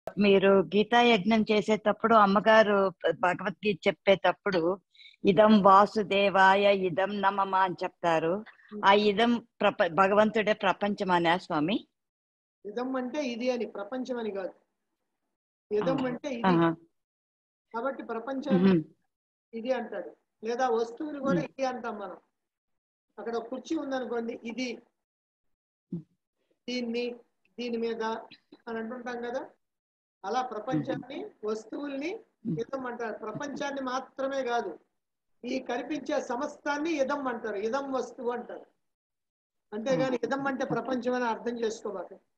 మీరు గీతా యజ్ఞం చేసేటప్పుడు అమ్మగారు భగవద్గీత చెప్పేటప్పుడు ఇదం వాసుదేవాయ ఇదం నమమ అని చెప్తారు ఆ ఇదం ప్రప భగవంతుడే ప్రపంచం అనే స్వామి ఇదం అంటే ఇది అని ప్రపంచం అని కాదు ఇదం ఆహా. అంటే ఇది ఆహా. కాబట్టి ప్రపంచాన్ని మ్మ్. ఇది అంటాడు లేదా వస్తువుని కూడా ఇది అంటాం మనం అక్కడ ఒక కుర్చీ ఉందనుకోండి ఇది దీన్ని దీని మీద అని అంటుంటాం కదా అలా ప్రపంచాన్ని వస్తువుల్ని ఇదం అంటారు ప్రపంచాన్ని మాత్రమే కాదు ఈ కనిపించే సమస్తాన్ని ఇదం అంటారు ఇదం వస్తువు అంటారు అంతేగాని ఇదం అంటే ప్రపంచం అని అర్థం చేసుకోబాక